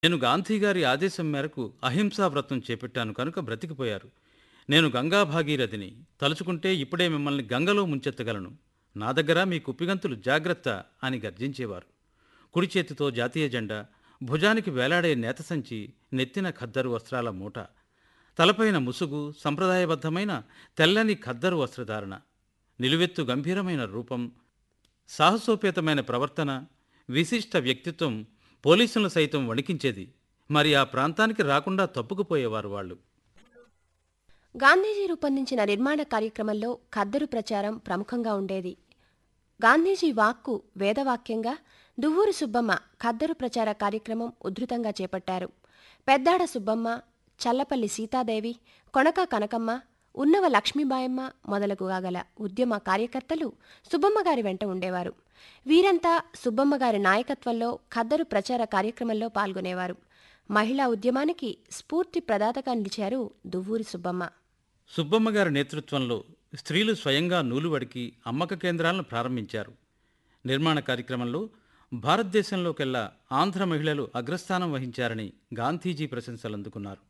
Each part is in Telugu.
నేను గాంధీగారి ఆదేశం మేరకు అహింసా వ్రతం చేపట్టాను కనుక బ్రతికిపోయారు నేను గంగా భాగీరథిని తలుచుకుంటే ఇప్పుడే మిమ్మల్ని గంగలో ముంచెత్తగలను నా దగ్గర మీ కుప్పిగంతులు జాగ్రత్త అని గర్జించేవారు కుడి చేతితో జాతీయ జెండా భుజానికి వేలాడే నేత సంచి నెత్తిన ఖద్దరు వస్త్రాల మూట తలపైన ముసుగు సంప్రదాయబద్ధమైన తెల్లని ఖద్దరు వస్త్రధారణ నిలువెత్తు గంభీరమైన రూపం సాహసోపేతమైన ప్రవర్తన విశిష్ట వ్యక్తిత్వం పోలీసులను సైతం వణికించేది మరి ఆ ప్రాంతానికి రాకుండా తప్పుకుపోయేవారు వాళ్ళు గాంధీజీ రూపొందించిన నిర్మాణ కార్యక్రమంలో ఖద్దరు ప్రచారం ప్రముఖంగా ఉండేది గాంధీజీ వాక్కు వేదవాక్యంగా దువ్వూరు సుబ్బమ్మ ఖద్దరు ప్రచార కార్యక్రమం ఉధృతంగా చేపట్టారు పెద్దాడ సుబ్బమ్మ చల్లపల్లి సీతాదేవి కొనక కనకమ్మ ఉన్నవ లక్ష్మీబాయమ్మ మొదలగు గల ఉద్యమ కార్యకర్తలు సుబ్బమ్మ గారి వెంట ఉండేవారు వీరంతా సుబ్బమ్మ గారి నాయకత్వంలో ఖద్దరు ప్రచార కార్యక్రమంలో పాల్గొనేవారు మహిళా ఉద్యమానికి స్ఫూర్తి ప్రదాతగా నిలిచారు దువ్వూరి సుబ్బమ్మ సుబ్బమ్మ గారి నేతృత్వంలో స్త్రీలు స్వయంగా నూలువడికి అమ్మక కేంద్రాలను ప్రారంభించారు నిర్మాణ కార్యక్రమంలో భారతదేశంలోకెల్లా ఆంధ్ర మహిళలు అగ్రస్థానం వహించారని గాంధీజీ ప్రశంసలు అందుకున్నారు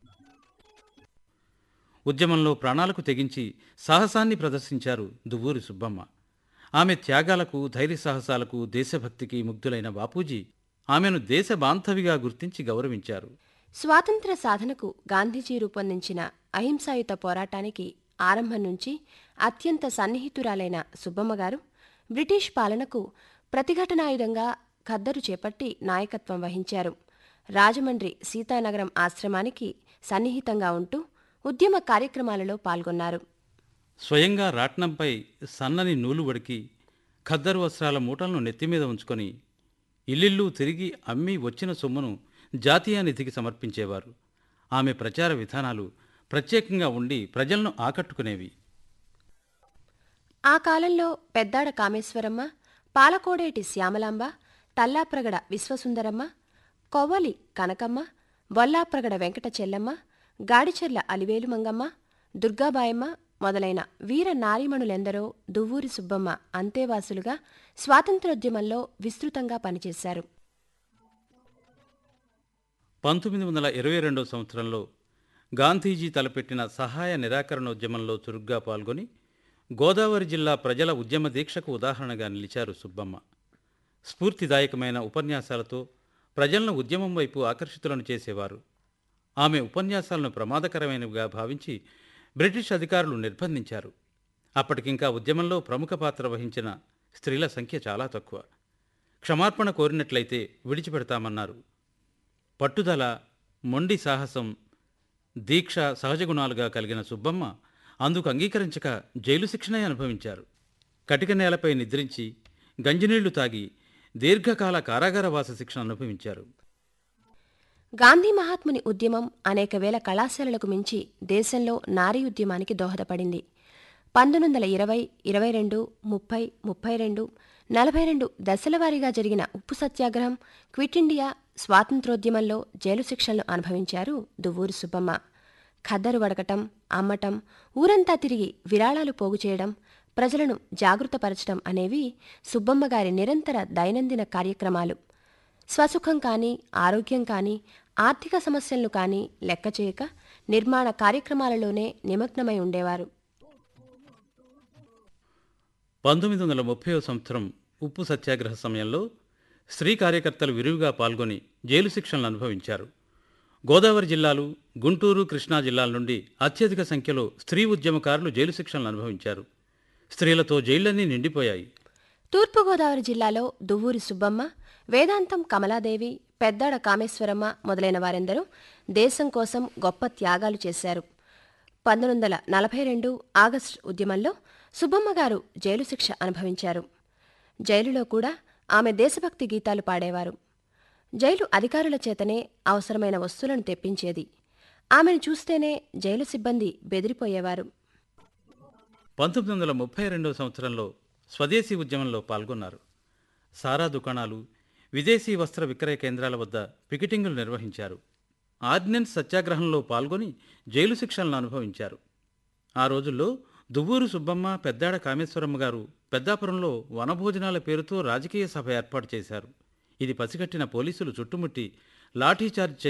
ఉద్యమంలో ప్రాణాలకు తెగించి సాహసాన్ని ప్రదర్శించారు దువ్వూరి సుబ్బమ్మ ఆమె త్యాగాలకు ధైర్య సాహసాలకు దేశభక్తికి ముగ్ధులైన బాపూజీ ఆమెను దేశ బాంధవిగా గుర్తించి గౌరవించారు స్వాతంత్ర సాధనకు గాంధీజీ రూపొందించిన అహింసాయుత పోరాటానికి ఆరంభం నుంచి అత్యంత సన్నిహితురాలైన సుబ్బమ్మగారు బ్రిటిష్ పాలనకు ప్రతిఘటనాయుధంగా ఖద్దరు చేపట్టి నాయకత్వం వహించారు రాజమండ్రి సీతానగరం ఆశ్రమానికి సన్నిహితంగా ఉంటూ ఉద్యమ కార్యక్రమాలలో పాల్గొన్నారు స్వయంగా రాట్నంపై సన్నని నూలు వడికి ఖద్దరు వస్త్రాల మూటలను నెత్తిమీద ఉంచుకొని ఇల్లిల్లు తిరిగి అమ్మి వచ్చిన సొమ్మును జాతీయ నిధికి సమర్పించేవారు ఆమె ప్రచార విధానాలు ప్రత్యేకంగా ఉండి ప్రజలను ఆకట్టుకునేవి ఆ కాలంలో పెద్దాడ కామేశ్వరమ్మ పాలకోడేటి శ్యామలాంబ తల్లాప్రగడ విశ్వసుందరమ్మ కొవ్వలి కనకమ్మ బొల్లాప్రగడ వెంకట చెల్లమ్మ గాడిచెర్ల అలివేలు మంగమ్మ దుర్గాబాయమ్మ మొదలైన వీర నారీమణులెందరో దువ్వూరి సుబ్బమ్మ అంతేవాసులుగా స్వాతంత్రోద్యమంలో విస్తృతంగా పనిచేశారు పంతొమ్మిది వందల ఇరవై రెండవ సంవత్సరంలో గాంధీజీ తలపెట్టిన సహాయ నిరాకరణోద్యమంలో చురుగ్గా పాల్గొని గోదావరి జిల్లా ప్రజల ఉద్యమ దీక్షకు ఉదాహరణగా నిలిచారు సుబ్బమ్మ స్ఫూర్తిదాయకమైన ఉపన్యాసాలతో ప్రజలను ఉద్యమం వైపు ఆకర్షితులను చేసేవారు ఆమె ఉపన్యాసాలను ప్రమాదకరమైనవిగా భావించి బ్రిటిష్ అధికారులు నిర్బంధించారు అప్పటికింకా ఉద్యమంలో ప్రముఖ పాత్ర వహించిన స్త్రీల సంఖ్య చాలా తక్కువ క్షమార్పణ కోరినట్లయితే విడిచిపెడతామన్నారు పట్టుదల మొండి సాహసం దీక్ష సహజ గుణాలుగా కలిగిన సుబ్బమ్మ అందుకు అంగీకరించక జైలు శిక్షనే అనుభవించారు కటిక నేలపై నిద్రించి గంజినీళ్లు తాగి దీర్ఘకాల కారాగారవాస శిక్షణ అనుభవించారు గాంధీ మహాత్ముని ఉద్యమం అనేక వేల కళాశాలలకు మించి దేశంలో నారీ ఉద్యమానికి దోహదపడింది పంతొమ్మిది వందల ఇరవై ఇరవై రెండు ముప్పై ముప్పై రెండు నలభై రెండు దశలవారీగా జరిగిన ఉప్పు సత్యాగ్రహం క్విట్ ఇండియా స్వాతంత్రోద్యమంలో జైలు శిక్షలను అనుభవించారు దువ్వూరి సుబ్బమ్మ ఖద్దరు వడకటం అమ్మటం ఊరంతా తిరిగి విరాళాలు పోగు చేయడం ప్రజలను జాగృతపరచడం అనేవి సుబ్బమ్మ గారి నిరంతర దైనందిన కార్యక్రమాలు స్వసుఖం కానీ ఆరోగ్యం కానీ ఆర్థిక సమస్యలను కానీ లెక్క చేయక నిర్మాణ కార్యక్రమాలలోనే నిమగ్నమై ఉండేవారు పంతొమ్మిది వందల ముప్పై సంవత్సరం ఉప్పు సత్యాగ్రహ సమయంలో స్త్రీ కార్యకర్తలు విరివిగా పాల్గొని జైలు శిక్షలను అనుభవించారు గోదావరి జిల్లాలు గుంటూరు కృష్ణా జిల్లాల నుండి అత్యధిక సంఖ్యలో స్త్రీ ఉద్యమకారులు జైలు శిక్షలను అనుభవించారు స్త్రీలతో జైళ్లన్నీ నిండిపోయాయి తూర్పుగోదావరి జిల్లాలో దువ్వూరి సుబ్బమ్మ వేదాంతం కమలాదేవి పెద్దాడ కామేశ్వరమ్మ మొదలైన వారెందరూ దేశం కోసం గొప్ప త్యాగాలు చేశారు పంతొమ్మిది వందల నలభై రెండు ఆగస్టు ఉద్యమంలో సుబ్బమ్మ గారు జైలు శిక్ష అనుభవించారు జైలులో కూడా ఆమె దేశభక్తి గీతాలు పాడేవారు జైలు అధికారుల చేతనే అవసరమైన వస్తువులను తెప్పించేది ఆమెను చూస్తేనే జైలు సిబ్బంది బెదిరిపోయేవారు పంతొమ్మిది వందల ముప్పై రెండవ సంవత్సరంలో స్వదేశీ ఉద్యమంలో పాల్గొన్నారు సారా దుకాణాలు విదేశీ వస్త్ర విక్రయ కేంద్రాల వద్ద పికెటింగులు నిర్వహించారు ఆర్డినెన్స్ సత్యాగ్రహంలో పాల్గొని జైలు శిక్షలను అనుభవించారు ఆ రోజుల్లో దువ్వూరు సుబ్బమ్మ పెద్దాడ కామేశ్వరమ్మ గారు పెద్దాపురంలో వనభోజనాల పేరుతో రాజకీయ సభ ఏర్పాటు చేశారు ఇది పసిగట్టిన పోలీసులు చుట్టుముట్టి లాఠీచార్జ్